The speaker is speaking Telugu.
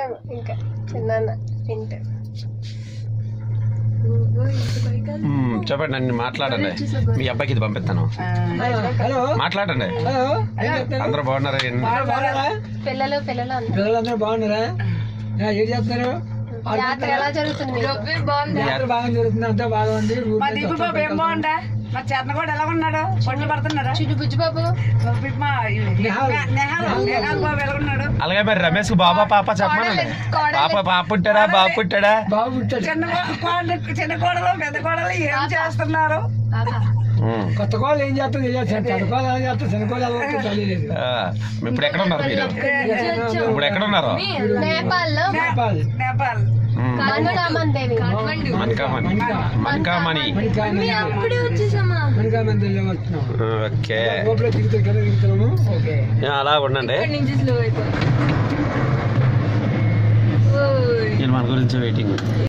ఇంకా చిన్న పింట్ మ్మ్, చెప్పండి నన్ను మాట్లాడండి మీ అబ్బాయికి ఇది పంపిస్తాను హలో మాట్లాడండి హలో ఏం చెప్తున్నారు అందరూ బాగున్నారా బాగున్నారా పిల్లలు పిల్లలు అందరూ పిల్లలందరూ బాగున్నారా ఆ, ఏం చేస్తున్నారు జాతర ఎలా జరుగుతుంది మీకు? జాతర బాగా జరుగుతుంది అంతా బాగా ఉంది ఊరు మా మీద దిబ్బు బాబు ఏం బాగుండా మా చరణ కూడా ఎలా ఉన్నాడు పండ్లు పడుతున్నారా చిడు బుజ్జి బాబు మా నిహాల్. నెహాల్ నెహాల్ బాబు ఎలా ఉన్నాడు అలాగే మరి రమేష్ కు బాబా పాప చెప్పమనండి పాప పాప పుట్టాడా బాబు పుట్టాడా బాబు పుట్టాడు చిన్న కోడలు చిన్న కోడలు పెద్ద కోడలు ఏం చేస్తున్నారు మ్మ్. కొత్త కోళ్ళు ఏం చేస్తుంది ఏం చేస్తారు పెద్ద కోళ్ళు ఎలా చేస్తారు చిన్న కోళ్ళు ఎలా ఉంటుంది తెలియలేదు ఆ, ఇప్పుడు ఎక్కడ ఉన్నారు మీరు ఇప్పుడు ఎక్కడ ఉన్నారు నేపాల్ లో నేపాల్ నేపాల్ మ్మ్. మన్కామన్ దేవి మణికామణి మణికామణి మనగా మందిలో వస్తున్నాం ఓకే లోపల తిరుగుతూ ఇక్కడ తిరుగుతున్నాము ఓకే అలా ఉండండి నేను మన గురించి వెయిటింగ్